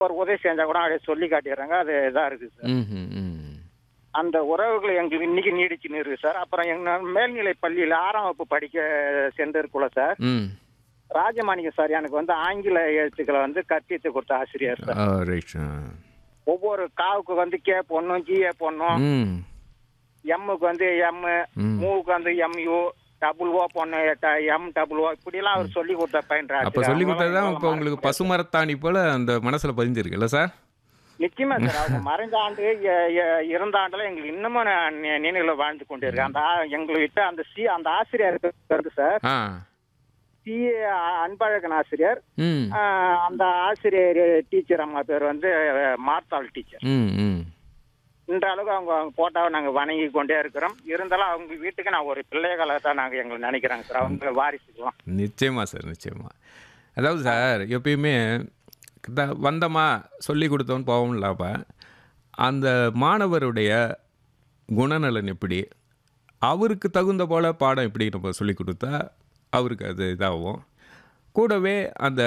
ஒரு உதவி செஞ்சா கூட அப்படியே சொல்லி காட்டிடுறாங்க அது இதா இருக்கு சார் ம் ம் ம் அந்த உறவுகள் எங்களுக்கு இன்னைக்கு நீடிச்சுன்னு இருக்கு சார் அப்புறம் எங்க மேல்நிலை பள்ளியில ஆறாம் வகுப்பு படிக்க சென்றிருக்குள்ள சார் ம் ராஜமாணிக்கம் சார் எனக்கு வந்து ஆங்கில எழுத்துக்களை வந்து கற்பித்து கொடுத்த ஆசிரியர் சார் ஆ ரைட் ஆ ஒவ்வொரு காவுக்கு வந்து கே போடணும் ஜிஏ போடணும் ம் எம்முக்கு வந்து எம் ம். மூவுக்கு வந்து எம்யூ டபுள் ஓ போடணும் எம் டபுள் ஓ இப்படிலாம் அவர் சொல்லி கொடுத்த பயின்ற அப்போ சொல்லி கொடுத்தது தான் இப்போ உங்களுக்கு பசுமரத்தாணி போல் அந்த மனசில் பதிஞ்சிருக்குல்ல சார் நிச்சயமா சார் அவங்க மறைந்த ஆண்டு எ- எ- இறந்த ஆண்டுல எங்களுக்கு இன்னமும் நி- நினைவுல வாழ்ந்து கொண்டிருக்கு அந்த ஆ- எங்கள்கிட்ட அந்த சி அந்த ஆசிரியர் இருக்கு சார் ஆ சி அன்பழகன் ஆசிரியர் ம் ஆ, அந்த ஆசிரியர் டீச்சர் அம்மா பேர் வந்து மார்த்தாள் டீச்சர் ம் ம் இன்ற அளவுக்கு அவங்க அவங்க போட்டாவை நாங்க வணங்கி கொண்டே இருக்கிறோம் இருந்தாலும் அவங்க வீட்டுக்கு நான் ஒரு பிள்ளைகளை தான் நாங்க எங்களை நினைக்கிறோங்க சார் அவங்க வாரிசுக்கலாம் நிச்சயமா சார் நிச்சயமா அதாவது சார் எப்பயுமே த- வந்தோமா சொல்லி கொடுத்தோன்னு போவோம் இல்லாமல் அந்த மாணவருடைய குணநலன் எப்படி அவருக்கு தகுந்த போல் பாடம் எப்படி நம்ம சொல்லி கொடுத்தா அவருக்கு அது இதாகும் கூடவே அந்த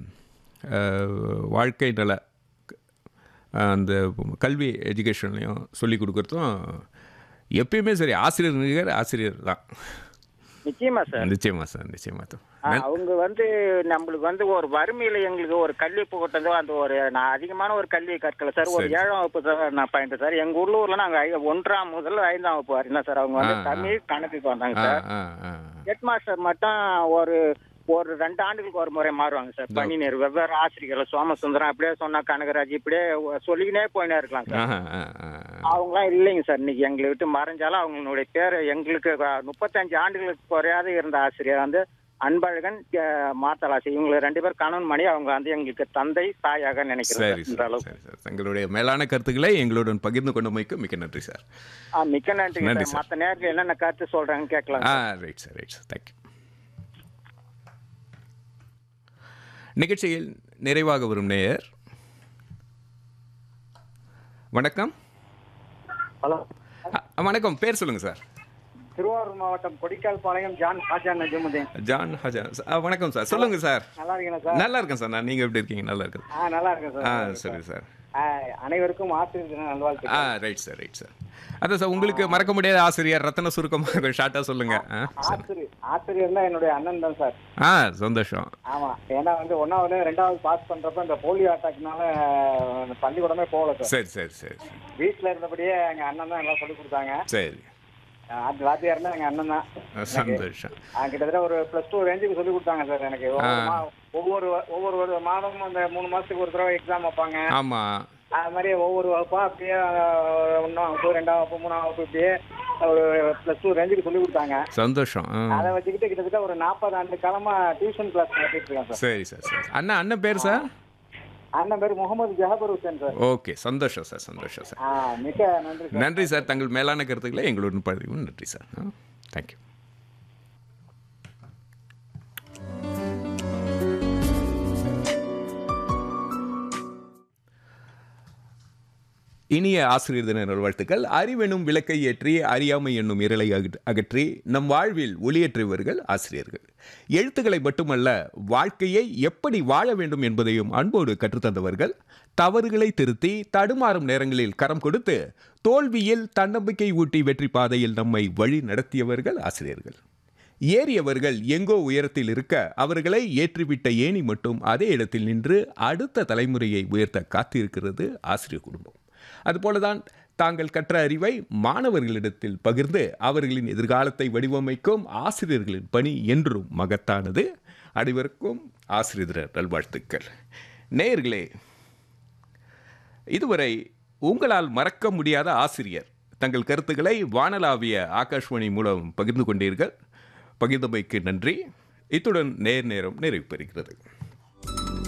அஹ், வாழ்க்கை நல அந்த கல்வி எஜுகேஷன்லையும் சொல்லி கொடுக்குறதும் எப்பயுமே சரி ஆசிரியர் நிகர் ஆசிரியர் தான் நிச்சயமா சார் நிச்சயமா சார் நிச்சயமா தான் ஆ, அவங்க வந்து நம்மளுக்கு வந்து ஒரு வறுமையில எங்களுக்கு ஒரு கல்வி புகட்டதோ அந்த ஒரு நான் அதிகமான ஒரு கல்வி கற்கல சார் ஒரு சரி. ஏழாம் வகுப்பு தான் நான் பயின்றேன் சார் எங்க உள்ளூர்ல நாங்க ஐ- ஒன்றாம் முதல் ஐந்தாம் வகுப்பு வரையும் தான் சார் அவங்க வந்து ஆ, ஆ. தமிழ் கணக்குக்கு வந்தாங்க ஆ சார் ஆ ஆ ஹெட் மாஸ்டர் மட்டும் ஒரு ஒரு ரெண்டு ஆண்டுகளுக்கு ஒரு முறை மாறுவாங்க சார் பணி நேர் வெவ்வேறு ஆசிரியர்கள் சோமசுந்தரம் அப்படியே சொன்னா கனகராஜ் இப்படியே சொல்லிக்கினே போயினே இருக்கலாம் சார் ஆஹா, ஆ, ஆ, அவங்களாம் இல்லைங்க சார் இன்னைக்கு எங்களை விட்டு மறைஞ்சாலும் அவங்களுடைய பேர் எங்களுக்கு அஹ், முப்பத்தஞ்சு ஆண்டுகளுக்கு குறையாத இருந்த ஆசிரியர் வந்து அன்பழகன் அஹ், மாத்தலாசி இவங்க ரெண்டு பேர் கணவன் மணி அவங்க வந்து எங்களுக்கு தந்தை தாயாக நினைக்கிறேன் சரி சார், இந்த சார் அளவுக்கு சரி சார் தங்களுடைய மேலான கருத்துக்களை எங்களுடன் பகிர்ந்து கொண்டமைக்கு மிக்க நன்றி சார் ஆ, மிக்க நன்றி நன்றி சார் சார். மற்ற நேரத்தில் என்னென்ன கருத்து சொல்றாங்கன்னு கேட்கலாம் ஆ right sir right sir thank you நிகழ்ச்சியில் நிறைவாக வரும் நேயர் வணக்கம் ஹலோ அ- வணக்கம் பேர் சொல்லுங்க சார் திருவாரூர் மாவட்டம் கொடிக்கால் பாளையம் ஜான் ஹாஜா நஜமுதீன் ஜான் ஹஜா ஆ, வணக்கம் சார் சொல்லுங்க சார் நல்லா இருக்கீங்களா சார் நல்லா இருக்கேன் சார் நான் நீங்கள் எப்படி இருக்கீங்க நல்லா இருக்குது ஆ நல்லா இருக்கேன் ஆ சார் சரி சார் ஆ, அனைவருக்கும் ஆசிரியர் தின நல்வாழ்த்து ஆ ரைட் சார் ரைட் சார் அதான் சார் உங்களுக்கு மறக்க முடியாத ஆசிரியர் ரத்தன சுருக்கமாக ஷார்ட்டாக சொல்லுங்க ஆ சரி ஆசிரியர் ஆசிரியர்னா என்னுடைய அண்ணன் தான் சார் ஆ சந்தோஷம் ஆமா ஏன்னா வந்து ஒன்னாவது ரெண்டாவது பாஸ் பண்றப்ப இந்த போலியோ அட்டாக்னால அஹ், பள்ளிக்கூடமே போகல சார் சரி சரி சரி சரி. வீட்டுல இருந்தபடியே எங்க அண்ணன் தான் எல்லாம் சொல்லி கொடுத்தாங்க சரி அஹ், அது வாத்தியார்னா எங்க அண்ணன் தான் ஆ, சந்தோஷம் அஹ், கிட்டத்தட்ட ஒரு பிளஸ் டூ ரேஞ்சுக்கு சொல்லி கொடுத்தாங்க சார் எனக்கு ஒவ்வொரு மா- ஒவ்வொரு ஒவ்வொரு ஒரு மாதமும் அந்த மூணு மாசத்துக்கு ஒரு தடவை எக்ஸாம் வைப்பாங்க ஆமாம் அது மாதிரி ஒவ்வொரு வகுப்பா அப்படியே அஹ், ஒண்ணாம் வகுப்பு ரெண்டாம் வகுப்பு மூணாம் வகுப்பு இப்படியே ஒரு பிளஸ் டூ ரேஞ்சுக்கு சொல்லி கொடுத்தாங்க சந்தோஷம் ஆ அதை வச்சுக்கிட்டு கிட்டத்தட்ட ஒரு நாற்பது ஆண்டு காலமா டியூஷன் கிளாஸ் நடத்திட்டு இருக்கேன் சார் சரி சார் சரி அண்ணா அண்ணன் பேர் சார் அண்ணன் பேர் முகமது ஜஹபர் ஹுசேன் சார் ஓகே சந்தோஷம் சார் சந்தோஷம் சார் ஆ மிக்க நன்றி சார் நன்றி சார் தங்கள் மேலான கருத்துக்களை எங்களுடன் பதிவு நன்றி சார் தேங்க்யூ இனிய ஆசிரியர் தின நல்வாழ்த்துக்கள் அறிவெனும் விளக்கை ஏற்றி அறியாமை என்னும் இருளை அகற்ற- அகற்றி நம் வாழ்வில் ஒளியேற்றியவர்கள் ஆசிரியர்கள் எழுத்துக்களை மட்டுமல்ல வாழ்க்கையை எப்படி வாழ வேண்டும் என்பதையும் அன்போடு கற்றுத்தந்தவர்கள் தவறுகளை திருத்தி தடுமாறும் நேரங்களில் கரம் கொடுத்து தோல்வியில் தன்னம்பிக்கை ஊட்டி வெற்றி பாதையில் நம்மை வழி நடத்தியவர்கள் ஆசிரியர்கள் ஏறியவர்கள் எங்கோ உயரத்தில் இருக்க அவர்களை ஏற்றிவிட்ட ஏணி மட்டும் அதே இடத்தில் நின்று அடுத்த தலைமுறையை உயர்த்த காத்திருக்கிறது ஆசிரியர் குடும்பம் அதுபோலதான் தாங்கள் கற்ற அறிவை மாணவர்களிடத்தில் பகிர்ந்து அவர்களின் எதிர்காலத்தை வடிவமைக்கும் ஆசிரியர்களின் பணி என்றும் மகத்தானது அனைவருக்கும் ஆசிரியர் தின நல்வாழ்த்துக்கள் நேயர்களே இதுவரை உங்களால் மறக்க முடியாத ஆசிரியர் தங்கள் கருத்துக்களை வானலாவிய ஆகாஷ்வாணி மூலம் பகிர்ந்து கொண்டீர்கள் பகிர்ந்தமைக்கு நன்றி இத்துடன் நேர் நேரம் நிறைவு பெறுகிறது